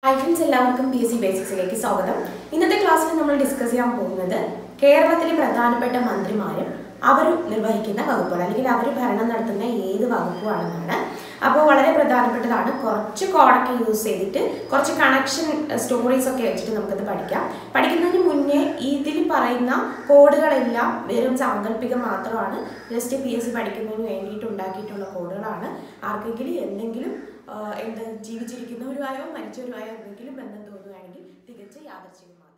hi friends എല്ലാവർക്കും P S C ബേസിക്സിലേക്ക് സ്വാഗതം ഇന്നത്തെ ക്ലാസ്സിൽ നമ്മൾ ഡിസ്കസ് ചെയ്യാൻ പോകുന്നത് കേരളത്തിലെ പ്രധാനപ്പെട്ട മന്ത്രിമാരും അവർ നിർവഹിക്കുന്ന വകുപ്പുകൾ അല്ലെങ്കിൽ അവർ ഭരണം നടത്തുന്ന ഏത് വകുപ്പുകളാണെന്നാണ് അപ്പോൾ വളരെ പ്രധാനപ്പെട്ടതാണ് കുറച്ച് കോഡൊക്കെ യൂസ് ചെയ്തിട്ട് കുറച്ച് കണക്ഷൻ സ്റ്റോറീസ് ഒക്കെ വെച്ചിട്ട് നമുക്കത് പഠിക്കാം പഠിക്കുന്നതിന് മുന്നേ ഇതിൽ പറയുന്ന കോഡുകളെല്ലാം വെറും സാങ്കല്പികം മാത്രമാണ് ജസ്റ്റ് പി എസ് സി പഠിക്കുന്നതിന് വേണ്ടിയിട്ട് ഉണ്ടാക്കിയിട്ടുള്ള കോഡുകളാണ് ആർക്കെങ്കിലും എന്തെങ്കിലും ആഹ് എന്ത് ജീവിച്ചിരിക്കുന്നവരുമായോ മരിച്ചവരുമായോ എന്തെങ്കിലും ബന്ധം തോന്നുകയാണെങ്കിൽ തികച്ച യാദർച്ഛികം മാത്രമാണ്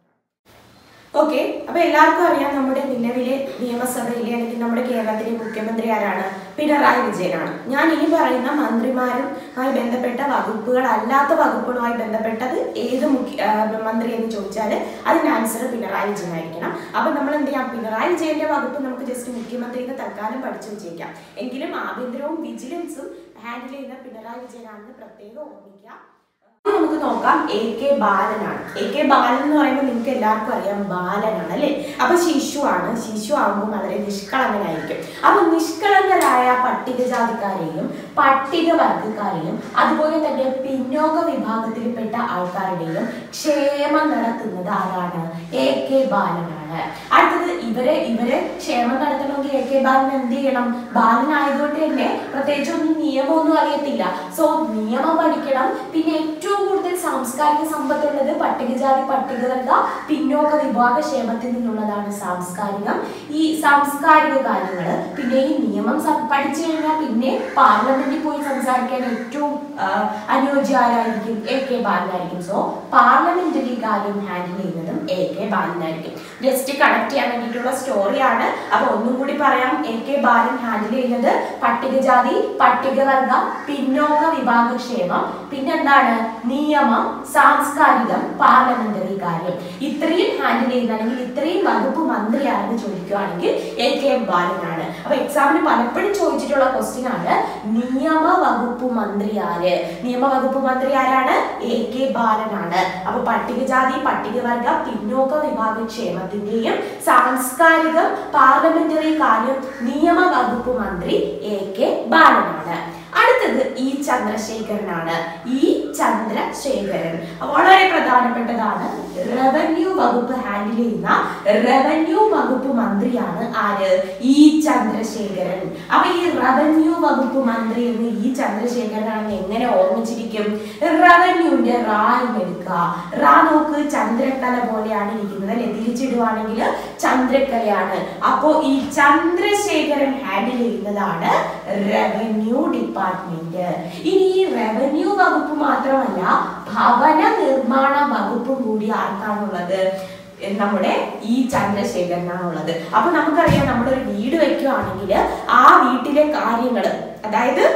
ഓക്കെ അപ്പൊ എല്ലാവർക്കും അറിയാം നമ്മുടെ നിലവിലെ നിയമസഭയിലെ അല്ലെങ്കിൽ നമ്മുടെ കേരളത്തിലെ മുഖ്യമന്ത്രി ആരാണ് പിണറായി വിജയനാണ് ഞാൻ ഇനി പറയുന്ന മന്ത്രിമാരുമായി ബന്ധപ്പെട്ട വകുപ്പുകൾ അല്ലാത്ത വകുപ്പുകളുമായി ബന്ധപ്പെട്ടത് ഏത് മുഖ്യ ആഹ് മന്ത്രി എന്ന് ചോദിച്ചാൽ അതിന്റെ ആൻസർ പിണറായി വിജയനായിരിക്കണം അപ്പൊ നമ്മൾ എന്ത് ചെയ്യാം പിണറായി വിജയന്റെ വകുപ്പ് നമുക്ക് ജസ്റ്റ് മുഖ്യമന്ത്രി എന്ന് തൽക്കാലം പഠിച്ചു വെച്ചേക്കാം എങ്കിലും ആഭ്യന്തരവും വിജിലൻസും ഹാൻഡിൽ ചെയ്യുന്ന പിണറായി വിജയനാണെന്ന് പ്രത്യേകം ഓർമ്മിക്കാം ഇനി നമുക്ക് നോക്കാം എ കെ ബാലനാണ് എ കെ ബാലൻ എന്ന് പറയുമ്പോൾ നിങ്ങൾക്ക് എല്ലാവർക്കും അറിയാം ബാലനാണ് അല്ലേ അപ്പൊ ശിശുവാണ് ശിശു ആകുമ്പോൾ വളരെ നിഷ്കളങ്കനായിരിക്കും അപ്പൊ നിഷ്കളങ്കരായ പട്ടികജാതിക്കാരെയും പട്ടികവർഗക്കാരെയും അതുപോലെ തന്നെ പിന്നോക്ക വിഭാഗത്തിൽപ്പെട്ട ആൾക്കാരുടെയും ക്ഷേമം നടത്തുന്നത് ആരാണ് എ കെ ബാലനാണ് അടുത്തത് ഇവരെ ഇവരെ ക്ഷേമം നടത്തണമെങ്കിൽ എ കെ ബാലൻ എന്ത് ചെയ്യണം ബാലനായതുകൊണ്ട് തന്നെ പ്രത്യേകിച്ച് ഒന്നും നിയമമൊന്നും അറിയത്തില്ല സോ നിയമം പഠിക്കണം പിന്നെ ഏറ്റവും കൂടുതൽ സാംസ്കാരിക സമ്പത്തുള്ളത് പട്ടികജാതി പട്ടികവർഗ പിന്നോക്ക വിഭാഗ ക്ഷേമത്തിൽ നിന്നുള്ളതാണ് സാംസ്കാരികം ഈ സാംസ്കാരിക കാര്യങ്ങൾ പിന്നെ ഈ നിയമം സം- പഠിച്ചു കഴിഞ്ഞാൽ പിന്നെ പാർലമെന്റിൽ പോയി സംസാരിക്കാൻ ഏറ്റവും ആ, അനുയോജ്യ ആരായിരിക്കും എ കെ ബാലനായിരിക്കും സോ പാർലമെന്റിൽ ഈ കാര്യം ഹാൻഡിൽ ചെയ്യുന്നതും എ കെ ബാലനായിരിക്കും ജസ്റ്റ് കണക്ട് ചെയ്യാൻ വേണ്ടിയിട്ടുള്ള സ്റ്റോറിയാണ് അപ്പൊ ഒന്നും കൂടി പറയാം എ കെ ബാലൻ ഹാൻഡിൽ ചെയ്യുന്നത് പട്ടികജാതി പട്ടികവർഗ പിന്നോക്ക വിഭാഗക്ഷേമം പിന്നെന്താണ് നിയമം സാംസ്കാരികം പാർലമെന്ററി കാര്യം ഇത്രയും ഹാൻഡിൽ ചെയ്യുന്ന അല്ലെങ്കിൽ ഇത്രയും വകുപ്പ് മന്ത്രിയാണെന്ന് ചോദിക്കുകയാണെങ്കിൽ എ കെ ബാലനാണ് അപ്പൊ എക്സാമിന് പലപ്പോഴും ചോദിച്ചിട്ടുള്ള ക്വസ്റ്റ്യൻ ആണ് നിയമ വകുപ്പ് മന്ത്രി ആര് നിയമ വകുപ്പ് മന്ത്രി ആരാണ് എ കെ ബാലനാണ് അപ്പൊ പട്ടികജാതി പട്ടികവർഗ പിന്നോക്ക വിഭാഗ ക്ഷേമത്തിന്റെയും സാംസ്കാരികം പാർലമെന്ററി കാര്യം നിയമ വകുപ്പ് മന്ത്രി എ കെ ബാലനാണ് അടുത്തത് ഇ ചന്ദ്രശേഖരനാണ് ഇ ചന്ദ്രശേഖരൻ വളരെ പ്രധാനപ്പെട്ടതാണ് റവന്യൂ വകുപ്പ് ഹാൻഡിൽ ചെയ്യുന്ന റവന്യൂ വകുപ്പ് മന്ത്രിയാണ് ആര് ഇ ചന്ദ്രശേഖരൻ അപ്പൊ ഈ റവന്യൂ വകുപ്പ് മന്ത്രി എന്ന് ഇ ചന്ദ്രശേഖരനാണെന്ന് എങ്ങനെ ഓർമ്മിച്ചിരിക്കും റവന്യൂന്റെ റാ എന്ന് എടുക്കുക റാ നോക്ക് ചന്ദ്രക്കല പോലെയാണ് ഇരിക്കുന്നത് അല്ലെ തിരിച്ചിടുവാണെങ്കിൽ ചന്ദ്രക്കലയാണ് അപ്പോ ഈ ചന്ദ്രശേഖരൻ ഹാൻഡിൽ ചെയ്യുന്നതാണ് റവന്യൂ ഡിപ്പാർട്ട്മെന്റ് ഇനി ഈ റവന്യൂ വകുപ്പ് മാത്രമല്ല ഭവന നിർമ്മാണ വകുപ്പും കൂടി ആർക്കാണുള്ളത് നമ്മുടെ ഈ ചന്ദ്രശേഖരനാണുള്ളത് അപ്പൊ നമുക്കറിയാം നമ്മളൊരു വീട് വെക്കുകയാണെങ്കിൽ ആ വീട്ടിലെ കാര്യങ്ങൾ അതായത്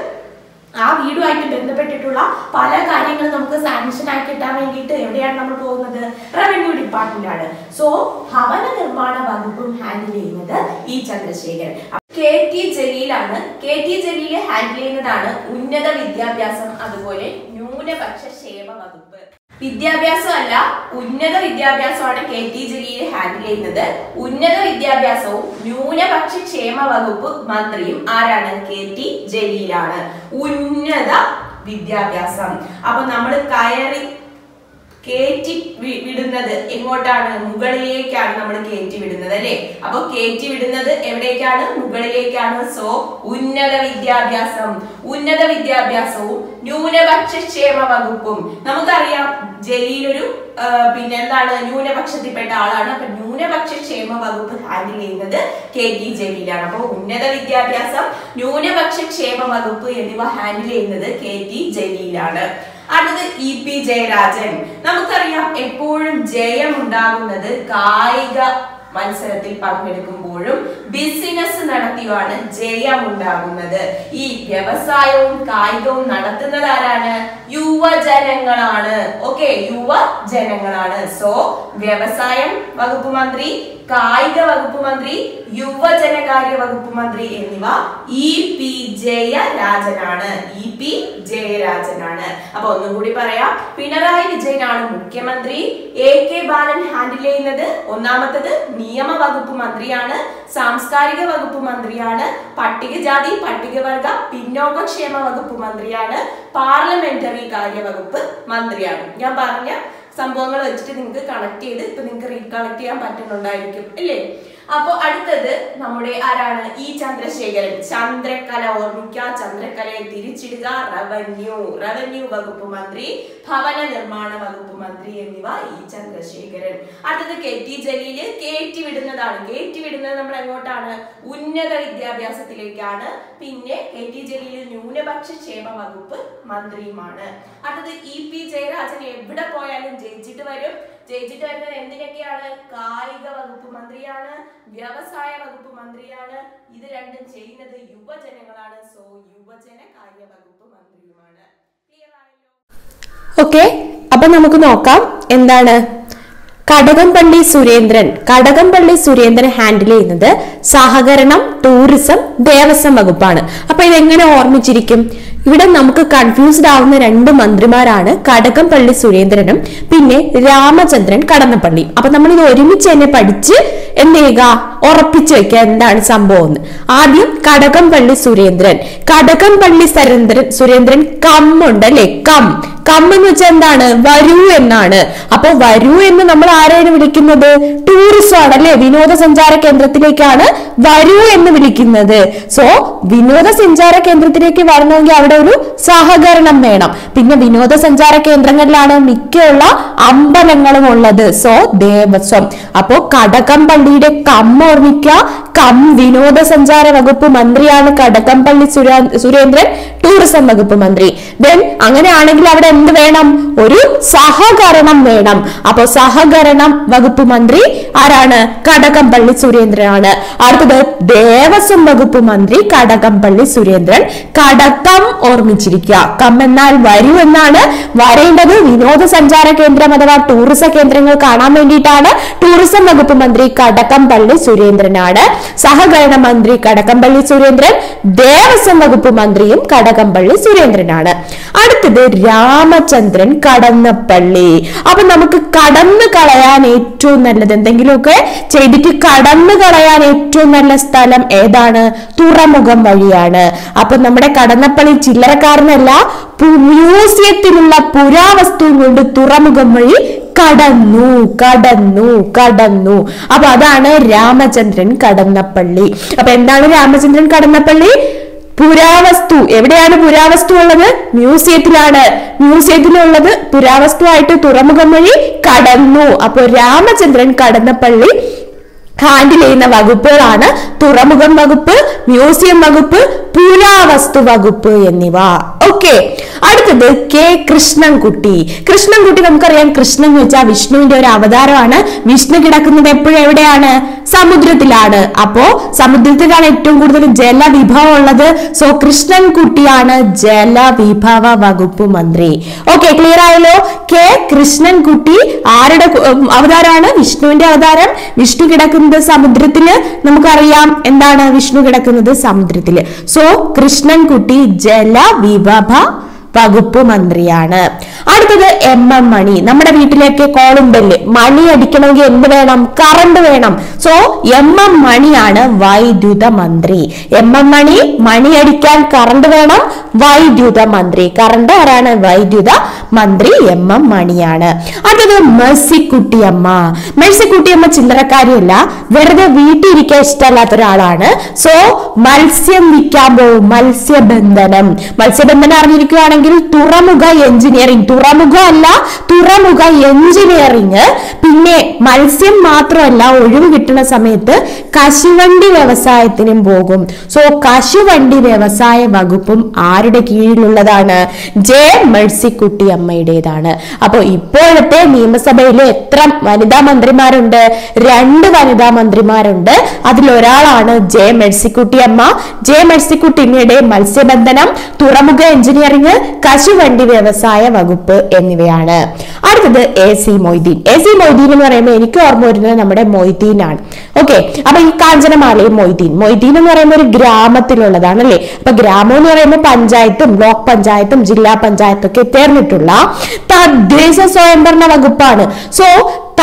ആ വീടുമായിട്ട് ബന്ധപ്പെട്ടിട്ടുള്ള പല കാര്യങ്ങളും നമുക്ക് സാങ്ഷൻ ആയി കിട്ടാൻ വേണ്ടിയിട്ട് എവിടെയാണ് നമ്മൾ പോകുന്നത് റവന്യൂ ഡിപ്പാർട്ട്മെന്റ് ആണ് സോ ഭവന നിർമ്മാണ വകുപ്പും ഹാൻഡിൽ ചെയ്യുന്നത് ഈ ചന്ദ്രശേഖരൻ കെ ടി ജലീലാണ് കെ ടി ജലീൽ ഹാൻഡിൽ ചെയ്യുന്നതാണ് ഉന്നത വിദ്യാഭ്യാസം അതുപോലെ ന്യൂനപക്ഷ ക്ഷേമ വകുപ്പ് വിദ്യാഭ്യാസം അല്ല ഉന്നത വിദ്യാഭ്യാസമാണ് കെ ടി ജലീൽ ഹാൻഡിൽ ചെയ്യുന്നത് ഉന്നത വിദ്യാഭ്യാസവും ന്യൂനപക്ഷ ക്ഷേമ വകുപ്പ് മന്ത്രിയും ആരാണ് കെ ടി ജലീലാണ് ഉന്നത വിദ്യാഭ്യാസം അപ്പൊ നമ്മൾ കയറി കയറ്റി വി- വിടുന്നത് എങ്ങോട്ടാണ് മുകളിലേക്കാണ് നമ്മൾ കയറ്റി വിടുന്നത് അല്ലെ അപ്പൊ കയറ്റി വിടുന്നത് എവിടേക്കാണ് മുകളിലേക്കാണ് സോ ഉന്നത വിദ്യാഭ്യാസം ഉന്നത വിദ്യാഭ്യാസവും ന്യൂനപക്ഷ ക്ഷേമ വകുപ്പും നമുക്കറിയാം ജലീൽ ഒരു ആ, പിന്നെ എന്താണ് ന്യൂനപക്ഷത്തിൽപ്പെട്ട ആളാണ് അപ്പൊ ന്യൂനപക്ഷ ക്ഷേമ വകുപ്പ് ഹാൻഡിൽ ചെയ്യുന്നത് കെ ടി ജലീലാണ് അപ്പൊ ഉന്നത വിദ്യാഭ്യാസം ന്യൂനപക്ഷ ക്ഷേമ വകുപ്പ് എന്നിവ ഹാൻഡിൽ ചെയ്യുന്നത് കെ ടി ജലീലാണ് അടുത്തത് ഇ പി ജയരാജൻ നമുക്കറിയാം എപ്പോഴും ജയം ഉണ്ടാകുന്നത് കായിക മത്സരത്തിൽ പങ്കെടുക്കുമ്പോഴും ബിസിനസ് നടത്തിയാണ് ജയം ഉണ്ടാകുന്നത് ഈ വ്യവസായവും കായികവും നടത്തുന്നത് ആരാണ് യുവജനങ്ങളാണ് ഓക്കെ യുവജനങ്ങളാണ് സോ വ്യവസായം വകുപ്പ് മന്ത്രി കായിക വകുപ്പ് മന്ത്രി യുവജനകാര്യ വകുപ്പ് മന്ത്രി എന്നിവ ഇ പി ജയരാജനാണ് ഇ പി ജയരാജനാണ് അപ്പൊ ഒന്നും കൂടി പറയാം പിണറായി വിജയനാണ് മുഖ്യമന്ത്രി എ കെ ബാലൻ ഹാൻഡിൽ ചെയ്യുന്നത് ഒന്നാമത്തത് നിയമ വകുപ്പ് മന്ത്രിയാണ് സാംസ്കാരിക വകുപ്പ് മന്ത്രിയാണ് പട്ടികജാതി പട്ടികവർഗ പിന്നോക്കക്ഷേമ വകുപ്പ് മന്ത്രിയാണ് പാർലമെന്ററി കാര്യ വകുപ്പ് മന്ത്രിയാണ് ഞാൻ പറഞ്ഞ സംഭവങ്ങൾ വെച്ചിട്ട് നിങ്ങൾക്ക് കണക്ട് ചെയ്ത് ഇപ്പൊ നിങ്ങൾക്ക് റീകണക്ട് ചെയ്യാൻ പറ്റുന്നുണ്ടായിരിക്കും അല്ലേ അപ്പൊ അടുത്തത് നമ്മുടെ ആരാണ് ഇ ചന്ദ്രശേഖരൻ ചന്ദ്രകല ഓർമ്മിക്കുക ചന്ദ്രകലയെ തിരിച്ചിടുക റവന്യൂ റവന്യൂ വകുപ്പ് മന്ത്രി ഭവന നിർമ്മാണ വകുപ്പ് മന്ത്രി എന്നിവ ഇ ചന്ദ്രശേഖരൻ അടുത്തത് കെ ടി ജലീല് കയറ്റി വിടുന്നതാണ് കയറ്റി വിടുന്നത് നമ്മൾ എങ്ങോട്ടാണ് ഉന്നത വിദ്യാഭ്യാസത്തിലേക്കാണ് പിന്നെ കെ ടി ജലീല് ന്യൂനപക്ഷ ക്ഷേമ വകുപ്പ് മന്ത്രിയുമാണ് അടുത്തത് ഇ പി ജയരാജൻ എവിടെ പോയാലും ജയിച്ചിട്ട് വരും ജയിച്ചിട്ട് വരുന്നത് എന്തിനൊക്കെയാണ് കായിക വകുപ്പ് മന്ത്രിയാണ് വ്യവസായ വകുപ്പ് മന്ത്രിയാണ് ഇത് രണ്ടും ചെയ്യുന്നത് യുവജനങ്ങളാണ് സോ യുവജന കാര്യ വകുപ്പ് മന്ത്രിയുമാണ് ക്ലിയർ ആയല്ലോ ഓക്കെ അപ്പൊ നമുക്ക് നോക്കാം എന്താണ് കടകംപള്ളി സുരേന്ദ്രൻ കടകംപള്ളി സുരേന്ദ്രൻ ഹാൻഡിൽ ചെയ്യുന്നത് സഹകരണം ടൂറിസം ദേവസ്വം വകുപ്പാണ് അപ്പൊ ഇതെങ്ങനെ ഓർമ്മിച്ചിരിക്കും ഇവിടെ നമുക്ക് കൺഫ്യൂസ്ഡ് ആവുന്ന രണ്ട് മന്ത്രിമാരാണ് കടകംപള്ളി സുരേന്ദ്രനും പിന്നെ രാമചന്ദ്രൻ കടന്നപ്പള്ളി അപ്പൊ നമ്മൾ ഇത് ഒരുമിച്ച് തന്നെ പഠിച്ച് എന്ത് ചെയ്യുക ഉറപ്പിച്ചു വെക്കുക എന്താണ് സംഭവം എന്ന് ആദ്യം കടകംപള്ളി സുരേന്ദ്രൻ കടകംപള്ളി സുരേന്ദ്രൻ സുരേന്ദ്രൻ കം ഉണ്ട് അല്ലെ കം കം എന്ന് വെച്ചാൽ എന്താണ് വരൂ എന്നാണ് അപ്പൊ വരൂ എന്ന് നമ്മൾ ആരെയാണ് വിളിക്കുന്നത് ടൂറിസം ആണ് അല്ലെ വിനോദസഞ്ചാര കേന്ദ്രത്തിലേക്കാണ് വരൂ എന്ന് വിളിക്കുന്നത് സോ വിനോദസഞ്ചാര കേന്ദ്രത്തിലേക്ക് വരണമെങ്കിൽ അവിടെ ഒരു സഹകരണം വേണം പിന്നെ വിനോദസഞ്ചാര കേന്ദ്രങ്ങളിലാണ് മിക്കുള്ള അമ്പലങ്ങളും ഉള്ളത് സോ ദേവസ്വം അപ്പോ കടകംപള്ളിയുടെ കം ഓർമ്മിക്കുക കം വിനോദസഞ്ചാര വകുപ്പ് മന്ത്രിയാണ് കടകംപള്ളി സുരാ- സുരേന്ദ്രൻ ടൂറിസം വകുപ്പ് മന്ത്രി ദെൻ അങ്ങനെയാണെങ്കിൽ അവിടെ എന്ത് വേണം ഒരു സഹകരണം വേണം അപ്പോ സഹകരണം വകുപ്പ് മന്ത്രി ആരാണ് കടകംപള്ളി സുരേന്ദ്രനാണ് അടുത്തത് ദേവസ്വം വകുപ്പ് മന്ത്രി കടകംപള്ളി സുരേന്ദ്രൻ കടക്കം ഓർമ്മിച്ചിരിക്കുക കം എന്നാൽ വരൂ എന്നാണ് വരേണ്ടത് വിനോദസഞ്ചാര കേന്ദ്രം അഥവാ ടൂറിസം കേന്ദ്രങ്ങൾ കാണാൻ വേണ്ടിയിട്ടാണ് ടൂറിസം വകുപ്പ് മന്ത്രി കടകംപള്ളി സുരേന്ദ്രനാണ് സഹകരണ മന്ത്രി കടകംപള്ളി സുരേന്ദ്രൻ ദേവസ്വം വകുപ്പ് മന്ത്രിയും കടകംപള്ളി സുരേന്ദ്രനാണ് അടുത്തത് രാമചന്ദ്രൻ കടന്നപ്പള്ളി അപ്പൊ നമുക്ക് കടന്നു കളയാൻ ഏറ്റവും നല്ലത് എന്തെങ്കിലുമൊക്കെ ചെയ്തിട്ട് കടന്നു കളയാൻ ഏറ്റവും നല്ല സ്ഥലം ഏതാണ് തുറമുഖം വഴിയാണ് അപ്പൊ നമ്മുടെ കടന്നപ്പള്ളി ചില്ലറക്കാരനല്ല പു- മ്യൂസിയത്തിലുള്ള പുരാവസ്തുവും കൊണ്ട് തുറമുഖം വഴി കടന്നു കടന്നു കടന്നു അപ്പൊ അതാണ് രാമചന്ദ്രൻ കടന്നപ്പള്ളി അപ്പൊ എന്താണ് രാമചന്ദ്രൻ കടന്നപ്പള്ളി പുരാവസ്തു എവിടെയാണ് പുരാവസ്തു ഉള്ളത് മ്യൂസിയത്തിലാണ് മ്യൂസിയത്തിലുള്ളത് പുരാവസ്തു ആയിട്ട് തുറമുഖം വഴി കടന്നു അപ്പൊ രാമചന്ദ്രൻ കടന്നപ്പള്ളി ഹാൻഡിൽ ചെയ്യുന്ന വകുപ്പുകളാണ് തുറമുഖം വകുപ്പ് മ്യൂസിയം വകുപ്പ് പുരാവസ്തു വകുപ്പ് എന്നിവ ഓക്കെ അടുത്തത് കെ കൃഷ്ണൻകുട്ടി കൃഷ്ണൻകുട്ടി നമുക്കറിയാം കൃഷ്ണൻ എന്ന് വെച്ചാൽ വിഷ്ണുവിന്റെ ഒരു അവതാരമാണ് വിഷ്ണു കിടക്കുന്നത് എപ്പോഴും എവിടെയാണ് സമുദ്രത്തിലാണ് അപ്പോ സമുദ്രത്തിലാണ് ഏറ്റവും കൂടുതൽ ജലവിഭവം ഉള്ളത് സോ കൃഷ്ണൻകുട്ടിയാണ് ജലവിഭവ വകുപ്പ് മന്ത്രി ഓക്കെ ക്ലിയർ ആയല്ലോ കെ കൃഷ്ണൻകുട്ടി ആരുടെ കു- ഉം, അവതാരമാണ് വിഷ്ണുവിന്റെ അവതാരം വിഷ്ണു കിടക്കുന്നത് സമുദ്രത്തില് നമുക്കറിയാം എന്താണ് വിഷ്ണു കിടക്കുന്നത് സമുദ്രത്തില് സോ കൃഷ്ണൻകുട്ടി ജലവിഭവ വകുപ്പ് മന്ത്രിയാണ് അടുത്തത് എം എം മണി നമ്മുടെ വീട്ടിലേക്ക് കോളും ബെല്ല് മണി അടിക്കണമെങ്കിൽ എന്ത് വേണം കറണ്ട് വേണം സോ എം എം മണിയാണ് വൈദ്യുത മന്ത്രി എം എം മണി മണി അടിക്കാൻ കറണ്ട് വേണം വൈദ്യുത മന്ത്രി കറണ്ട് ആരാണ് വൈദ്യുത മന്ത്രി എം എം മണിയാണ് അടുത്തത് മെഴ്സിക്കുട്ടിയമ്മ മെഴ്സിക്കുട്ടിയമ്മ ചില്ലറക്കാരിയല്ല വെറുതെ വീട്ടിൽ ഇരിക്കാൻ ഇഷ്ടമല്ലാത്ത ഒരാളാണ് സോ മത്സ്യം വിൽക്കാൻ പോകും മത്സ്യബന്ധനം മത്സ്യബന്ധനം അറിഞ്ഞിരിക്കുകയാണെങ്കിൽ തുറമുഖ എഞ്ചിനീയറിംഗ് തുറമുഖ അല്ല തുറമുഖ എഞ്ചിനീയറിംഗ് പിന്നെ മത്സ്യം മാത്രമല്ല ഒഴിവ് കിട്ടുന്ന സമയത്ത് കശുവണ്ടി വ്യവസായത്തിനും പോകും സോ കശുവണ്ടി വ്യവസായ വകുപ്പും ആരുടെ കീഴിലുള്ളതാണ് ജെ മെഴ്സിക്കുട്ടി അമ്മയുടേതാണ് അപ്പൊ ഇപ്പോഴത്തെ നിയമസഭയിൽ എത്ര വനിതാ മന്ത്രിമാരുണ്ട് രണ്ട് വനിതാ മന്ത്രിമാരുണ്ട് അതിലൊരാളാണ് ജെ മെഴ്സിക്കുട്ടി അമ്മ ജെ മെഴ്സിക്കുട്ടിയുടെ മത്സ്യബന്ധനം തുറമുഖ എഞ്ചിനീയറിംഗ് കശുവണ്ടി വ്യവസായ വകുപ്പ് എന്നിവയാണ് അടുത്തത് A C Moideen A C Moideen എന്ന് പറയുമ്പോൾ എനിക്ക് ഓർമ്മ വരുന്നത് നമ്മുടെ മൊയ്തീനാണ് ഓക്കെ അപ്പൊ ഈ കാഞ്ചനമാലയും മൊയ്തീൻ മൊയ്തീൻ എന്ന് പറയുമ്പോൾ ഒരു ഗ്രാമത്തിലുള്ളതാണ് അല്ലേ അപ്പൊ ഗ്രാമം എന്ന് പറയുമ്പോൾ പഞ്ചായത്തും ബ്ലോക്ക് പഞ്ചായത്തും ജില്ലാ പഞ്ചായത്തും ഒക്കെ ചേർന്നിട്ടുള്ള തദ്ദേശ സ്വയംഭരണ വകുപ്പാണ് സോ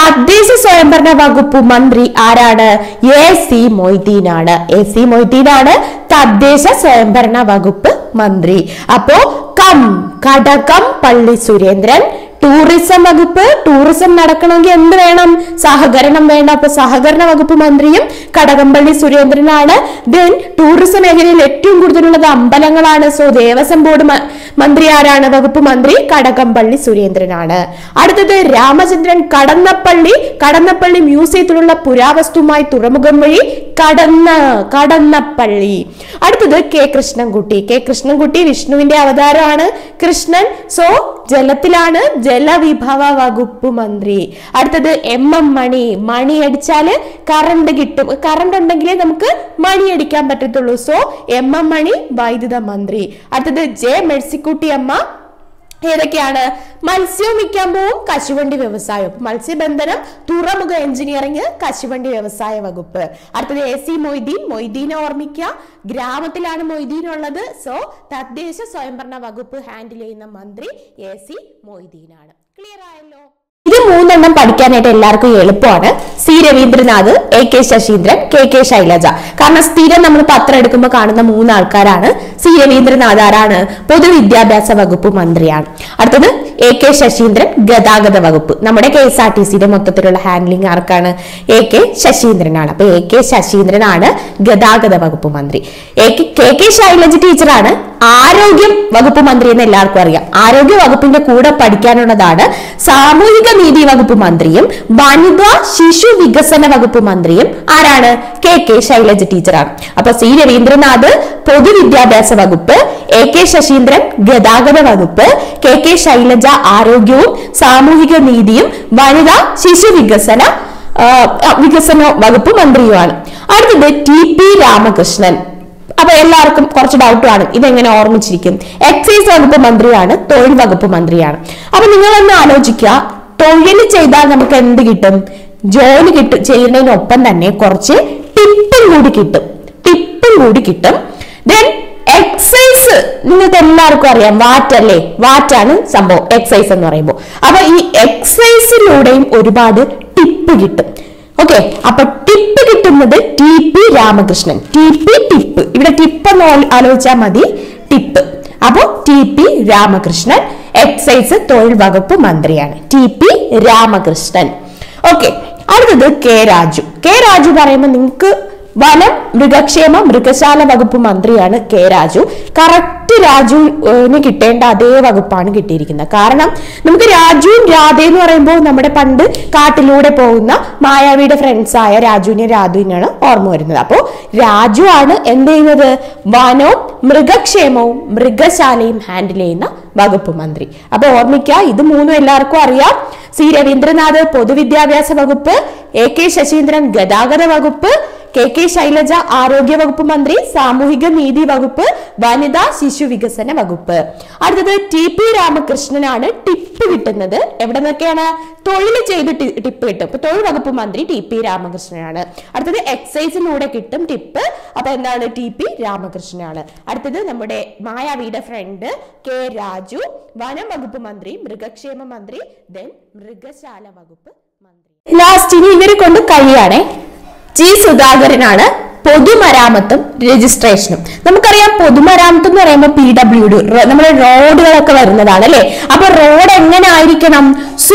തദ്ദേശ സ്വയംഭരണ വകുപ്പ് മന്ത്രി ആരാണ് എ സി മൊയ്തീനാണ് എ സി മൊയ്തീനാണ് തദ്ദേശ സ്വയംഭരണ വകുപ്പ് മന്ത്രി അപ്പോ കം കടകം പള്ളി സുരേന്ദ്രൻ ടൂറിസം വകുപ്പ് ടൂറിസം നടക്കണമെങ്കിൽ എന്ത് വേണം സഹകരണം വേണം അപ്പൊ സഹകരണ വകുപ്പ് മന്ത്രിയും കടകംപള്ളി സുരേന്ദ്രനാണ് ദെൻ ടൂറിസം മേഖലയിൽ ഏറ്റവും കൂടുതലുള്ളത് അമ്പലങ്ങളാണ് സോ ദേവസ്വം ബോർഡ് മ- മന്ത്രി ആരാണ് വകുപ്പ് മന്ത്രി കടകംപള്ളി സുരേന്ദ്രനാണ് അടുത്തത് രാമചന്ദ്രൻ കടന്നപ്പള്ളി കടന്നപ്പള്ളി മ്യൂസിയത്തിലുള്ള പുരാവസ്തുമായി തുറമുഖം വഴി കടന്ന കടന്നപ്പള്ളി അടുത്തത് കെ കൃഷ്ണൻകുട്ടി കെ കൃഷ്ണൻകുട്ടി വിഷ്ണുവിന്റെ അവതാരമാണ് കൃഷ്ണൻ സോ ജലത്തിലാണ് ജലവിഭവ വകുപ്പ് മന്ത്രി അടുത്തത് എം എം മണി മണി അടിച്ചാല് കറണ്ട് കിട്ടും കറണ്ട് ഉണ്ടെങ്കിലേ നമുക്ക് മണി അടിക്കാൻ പറ്റത്തുള്ളൂ സോ എം എം മണി വൈദ്യുത മന്ത്രി അടുത്തത് ജെ മെഴ്സിക്കുട്ടി അമ്മ ഏതൊക്കെയാണ് മത്സ്യവും വിൽക്കാൻ പോവും കശുവണ്ടി വ്യവസായം അപ്പൊ മത്സ്യബന്ധനം തുറമുഖ എഞ്ചിനീയറിംഗ് കശുവണ്ടി വ്യവസായ വകുപ്പ് അടുത്തത് എ സി മൊയ്തീൻ മൊയ്തീനെ ഓർമ്മിക്കുക ഗ്രാമത്തിലാണ് മൊയ്തീൻ ഉള്ളത് സോ തദ്ദേശ സ്വയംഭരണ വകുപ്പ് ഹാൻഡിൽ ചെയ്യുന്ന മന്ത്രി എ സി മൊയ്തീനാണ് ക്ലിയർ ആയല്ലോ ഇത് മൂന്നെണ്ണം പഠിക്കാനായിട്ട് എല്ലാവർക്കും എളുപ്പമാണ് C Raveendranath A K Saseendran K K Shailaja കാരണം സ്ഥിരം നമ്മൾ പത്രം എടുക്കുമ്പോൾ കാണുന്ന മൂന്ന് ആൾക്കാരാണ് സി രവീന്ദ്രനാഥ് ആരാണ് പൊതുവിദ്യാഭ്യാസ വകുപ്പ് മന്ത്രിയാണ് അടുത്തത് എ കെ ശശീന്ദ്രൻ ഗതാഗത വകുപ്പ് നമ്മുടെ കെ എസ് ആർ ടി സിയുടെ മൊത്തത്തിലുള്ള ഹാൻഡ്ലിംഗ് ആർക്കാണ് എ കെ ശശീന്ദ്രനാണ് അപ്പൊ എ കെ ശശീന്ദ്രനാണ് ഗതാഗത വകുപ്പ് മന്ത്രി A K K K Shailaja ടീച്ചറാണ് ആരോഗ്യം വകുപ്പ് മന്ത്രി എന്ന് എല്ലാവർക്കും അറിയാം ആരോഗ്യ വകുപ്പിന്റെ കൂടെ പഠിക്കാനുള്ളതാണ് സാമൂഹിക നീതി വകുപ്പ് മന്ത്രിയും വനിതാ ശിശു വികസന വകുപ്പ് മന്ത്രിയും ആരാണ് കെ കെ ശൈലജ ടീച്ചറാണ് അപ്പൊ സി രവീന്ദ്രനാഥ് പൊതുവിദ്യാഭ്യാസ വകുപ്പ് എ കെ ശശീന്ദ്രൻ ഗതാഗത വകുപ്പ് കെ കെ ശൈലജ ആരോഗ്യവും സാമൂഹിക നീതിയും വനിതാ ശിശു വികസന ആ, വികസന വകുപ്പ് മന്ത്രിയുമാണ് അടുത്തത് ടി പി രാമകൃഷ്ണൻ അപ്പൊ എല്ലാവർക്കും കുറച്ച് ഡൗട്ട് കാണും ഇതെങ്ങനെ ഓർമ്മിച്ചിരിക്കും എക്സൈസ് വകുപ്പ് മന്ത്രിയാണ് തൊഴിൽ വകുപ്പ് മന്ത്രിയാണ് അപ്പൊ നിങ്ങളൊന്ന് ആലോചിക്കുക തൊഴിൽ ചെയ്താൽ നമുക്ക് എന്ത് കിട്ടും ജോലി കിട്ടും ചെയ്യുന്നതിനൊപ്പം തന്നെ കുറച്ച് ടിപ്പും കൂടി കിട്ടും ടിപ്പും കൂടി കിട്ടും ദെൻ എക്സൈസ് നിങ്ങൾക്ക് എല്ലാവർക്കും അറിയാം വാറ്റ് അല്ലേ വാറ്റാണ് സംഭവം എക്സൈസ് എന്ന് പറയുമ്പോൾ അപ്പൊ ഈ എക്സൈസിലൂടെയും ഒരുപാട് ടിപ്പ് കിട്ടും ഓക്കെ അപ്പൊ ടിപ്പ് കിട്ടുന്നത് T P Ramakrishnan T P tip ഇവിടെ ടിപ്പ് എന്ന് ആലോ- ആലോചിച്ചാൽ മതി ടിപ്പ് അപ്പോ ടി പി രാമകൃഷ്ണൻ എക്സൈസ് തൊഴിൽ വകുപ്പ് മന്ത്രിയാണ് ടി പി രാമകൃഷ്ണൻ ഓക്കെ അടുത്തത് കെ രാജു കെ രാജു പറയുമ്പോൾ നിങ്ങൾക്ക് വനം മൃഗക്ഷേമ മൃഗശാല വകുപ്പ് മന്ത്രിയാണ് കെ രാജു കറക്റ്റ് രാജുവിന് കിട്ടേണ്ട അതേ വകുപ്പാണ് കിട്ടിയിരിക്കുന്നത് കാരണം നമുക്ക് രാജുവും രാധ എന്ന് പറയുമ്പോൾ നമ്മുടെ പണ്ട് കാട്ടിലൂടെ പോകുന്ന മായാവിയുടെ ഫ്രണ്ട്സ് ആയ രാജുവിനെ രാധുവിനാണ് ഓർമ്മ വരുന്നത് അപ്പോൾ രാജു ആണ് എന്ത് ചെയ്യുന്നത് വനവും മൃഗക്ഷേമവും മൃഗശാലയും ഹാൻഡിൽ ചെയ്യുന്ന വകുപ്പ് മന്ത്രി അപ്പൊ ഓർമ്മിക്കുക ഇത് മൂന്നും എല്ലാവർക്കും അറിയാം സി രവീന്ദ്രനാഥ് പൊതുവിദ്യാഭ്യാസ വകുപ്പ് എ കെ ശശീന്ദ്രൻ ഗതാഗത വകുപ്പ് കെ കെ ശൈലജ ആരോഗ്യ വകുപ്പ് മന്ത്രി സാമൂഹിക നീതി വകുപ്പ് വനിതാ ശിശു വികസന വകുപ്പ് അടുത്തത് ടി പി രാമകൃഷ്ണനാണ് ടിപ്പ് കിട്ടുന്നത് എവിടെ നിന്നൊക്കെയാണ് തൊഴിൽ ചെയ്ത് ടി- ടിപ്പ് കിട്ടും ഇപ്പൊ തൊഴിൽ വകുപ്പ് മന്ത്രി ടി പി രാമകൃഷ്ണനാണ് അടുത്തത് എക്സൈസിലൂടെ കിട്ടും ടിപ്പ് അപ്പൊ എന്താണ് ടി പി രാമകൃഷ്ണനാണ് അടുത്തത് നമ്മുടെ മായാവിയുടെ ഫ്രണ്ട് കെ രാജു വനം വകുപ്പ് മന്ത്രി മൃഗക്ഷേമ മന്ത്രി ദെൻ മൃഗശാല വകുപ്പ് മന്ത്രി ലാസ്റ്റ് ഇനി ഇവരെ കൊണ്ട് കഴിയാണേ ജി സുധാകരനാണ് പൊതുമരാമത്തും രജിസ്ട്രേഷനും നമുക്കറിയാം പൊതുമരാമത്ത് എന്ന് പറയുമ്പോൾ പി ഡബ്ല്യു ഡി നമ്മുടെ റോഡുകളൊക്കെ വരുന്നതാണ് അല്ലെ അപ്പൊ റോഡ് എങ്ങനെ ആയിരിക്കണം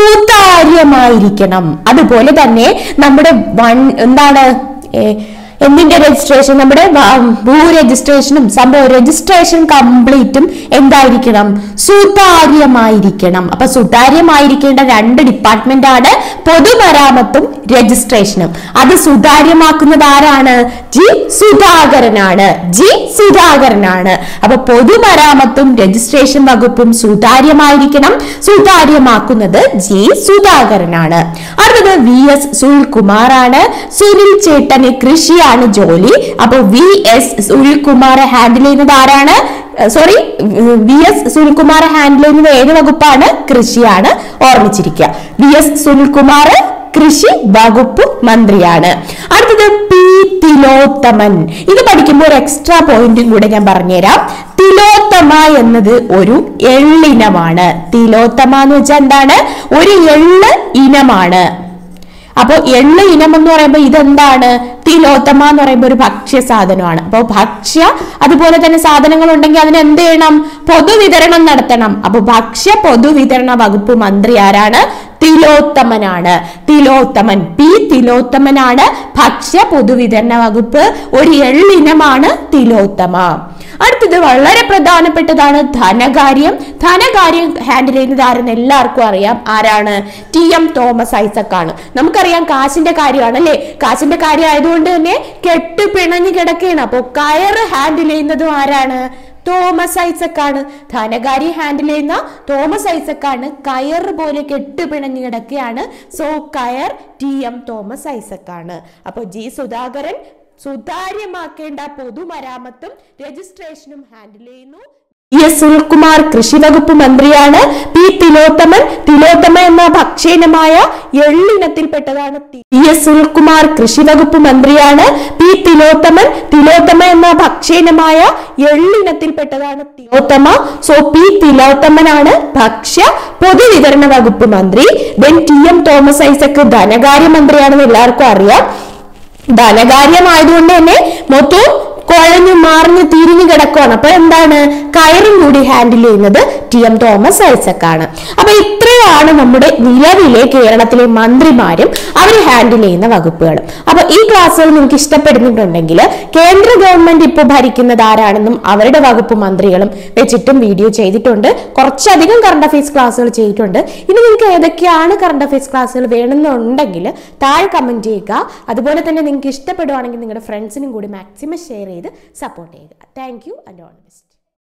സുതാര്യമായിരിക്കണം അതുപോലെ തന്നെ നമ്മുടെ വൺ എന്താണ് ഏ, എന്തിന്റെ രജിസ്ട്രേഷൻ നമ്മുടെ വ- ഭൂ രജിസ്ട്രേഷനും സംഭവ രജിസ്ട്രേഷൻ കംപ്ലീറ്റും എന്തായിരിക്കണം സുതാര്യമായിരിക്കണം അപ്പൊ സുതാര്യമായിരിക്കേണ്ട രണ്ട് ഡിപ്പാർട്ട്മെന്റ് ആണ് പൊതുമരാമത്തും രജിസ്ട്രേഷനും അത് സുതാര്യമാക്കുന്നത് ആരാണ് ജി സുധാകരനാണ് ജി സുധാകരനാണ് അപ്പൊ പൊതുമരാമത്തും രജിസ്ട്രേഷൻ വകുപ്പും സുതാര്യമായിരിക്കണം സുതാര്യമാക്കുന്നത് ജി സുധാകരനാണ് അടുത്തത് വി എസ് സുനിൽകുമാറാണ് സുനിൽ ചേട്ടന് കൃഷിയാണ് ജോലി അപ്പൊ വി എസ് സുനിൽകുമാർ ഹാൻഡിൽ ചെയ്യുന്നത് ആരാണ് sorry V S Sunilkumar handle ചെയ്യുന്നത് ഏത് വകുപ്പാണ് കൃഷിയാണ് ഓർമ്മിച്ചിരിക്കുക വി എസ് സുനിൽകുമാർ കൃഷി വകുപ്പ് മന്ത്രിയാണ് അടുത്തത് പി തിലോത്തമൻ ഇത് പഠിക്കുമ്പോൾ ഒരു എക്സ്ട്രാ പോയിന്റും കൂടെ ഞാൻ പറഞ്ഞുതരാം തിലോത്തമ എന്നത് ഒരു എള്ളിനമാണ് തിലോത്തമ എന്ന് വെച്ചാൽ എന്താണ് ഒരു എള്ള് ഇനമാണ് അപ്പോൾ എള്ള ഇനം എന്ന് പറയുമ്പോൾ ഇതെന്താണ് തിലോത്തമ എന്ന് പറയുമ്പോൾ ഒരു ഭക്ഷ്യ സാധനമാണ് അപ്പോൾ ഭക്ഷ്യ അതുപോലെ തന്നെ സാധനങ്ങൾ ഉണ്ടെങ്കിൽ അതിന് എന്ത് ചെയ്യണം പൊതുവിതരണം നടത്തണം അപ്പൊ ഭക്ഷ്യ പൊതുവിതരണ വകുപ്പ് മന്ത്രി ആരാണ് തിലോത്തമനാണ് തിലോത്തമൻ പി തിലോത്തമനാണ് ഭക്ഷ്യ പൊതുവിതരണ വകുപ്പ് ഒരു എള്ളിനമാണ് തിലോത്തമ അടുത്തത് വളരെ പ്രധാനപ്പെട്ടതാണ് ധനകാര്യം ധനകാര്യം ഹാൻഡിൽ ചെയ്യുന്നത് ആരെന്ന് എല്ലാവർക്കും അറിയാം ആരാണ് ടി എം തോമസ് ഐസക് ആണ് നമുക്കറിയാം കാശിന്റെ കാര്യമാണ് അല്ലേ കാശിന്റെ കാര്യം ആയതുകൊണ്ട് തന്നെ കെട്ട് പിണഞ്ഞു കിടക്കുകയാണ് അപ്പോൾ കയറ് ഹാൻഡിൽ ചെയ്യുന്നതും ആരാണ് തോമസ് ഐസക് ആണ് ധനകാര്യം ഹാൻഡിൽ ചെയ്യുന്ന തോമസ് ഐസക് ആണ് കയർ പോലെ കെട്ട് പിണഞ്ഞു കിടക്കുകയാണ് സോ കയർ ടി എം തോമസ് ഐസക് ആണ് അപ്പൊ ജി സുധാകരൻ സുതാര്യമാക്കേണ്ട പൊതുമരാമത്തും രജിസ്ട്രേഷനും ഹാൻഡിൽ ചെയ്യുന്നു എസ് സുനിൽകുമാർ കൃഷി വകുപ്പ് മന്ത്രിയാണ് പി തിലോത്തമൻ തിലോത്തമ എന്ന ഭക്ഷ്യനമായ എള്ളിനത്തിൽപ്പെട്ടതാണ് തി- എസ് സുനിൽകുമാർ കൃഷി വകുപ്പ് മന്ത്രിയാണ് പി തിലോത്തമൻ തിലോത്തമ എന്ന ഭക്ഷ്യനമായ എള്ളിനത്തിൽപ്പെട്ടതാണ് തിലോത്തമ സോ പി തിലോത്തമനാണ് ഭക്ഷ്യ പൊതുവിതരണ വകുപ്പ് മന്ത്രി then T M Thomas Isaac ധനകാര്യ മന്ത്രിയാണെന്ന് എല്ലാവർക്കും അറിയാം ധനകാര്യമായതുകൊണ്ട് തന്നെ മൊത്തം കുഴഞ്ഞു മാറിഞ്ഞു തിരിഞ്ഞു കിടക്കുകയാണ് അപ്പൊ എന്താണ് കയറും കൂടി ഹാൻഡിൽ ചെയ്യുന്നത് ടി എം തോമസ് ഐസക് ആണ് അപ്പൊ ഇത്രയാണ് നമ്മുടെ നിലവിലെ കേരളത്തിലെ മന്ത്രിമാരും അവർ ഹാൻഡിൽ ചെയ്യുന്ന വകുപ്പുകളും അപ്പൊ ഈ ക്ലാസ്സുകൾ നിങ്ങൾക്ക് ഇഷ്ടപ്പെടുന്നുണ്ടെങ്കിൽ കേന്ദ്ര ഗവൺമെന്റ് ഇപ്പോൾ ഭരിക്കുന്നത് ആരാണെന്നും അവരുടെ വകുപ്പ് മന്ത്രികളും വെച്ചിട്ടും വീഡിയോ ചെയ്തിട്ടുണ്ട് കുറച്ചധികം കറണ്ട് അഫയേഴ്സ് ക്ലാസ്സുകൾ ചെയ്തിട്ടുണ്ട് ഇനി നിങ്ങൾക്ക് ഏതൊക്കെയാണ് കറണ്ട് അഫയേഴ്സ് ക്ലാസ്സുകൾ വേണമെന്നുണ്ടെങ്കിൽ താഴെ കമന്റ് ചെയ്യുക അതുപോലെ തന്നെ നിങ്ങൾക്ക് ഇഷ്ടപ്പെടുവാണെങ്കിൽ നിങ്ങളുടെ ഫ്രണ്ട്സിനും കൂടി മാക്സിമം ഷെയർ ചെയ്ത് സപ്പോർട്ട് ചെയ്യുക thank you and all best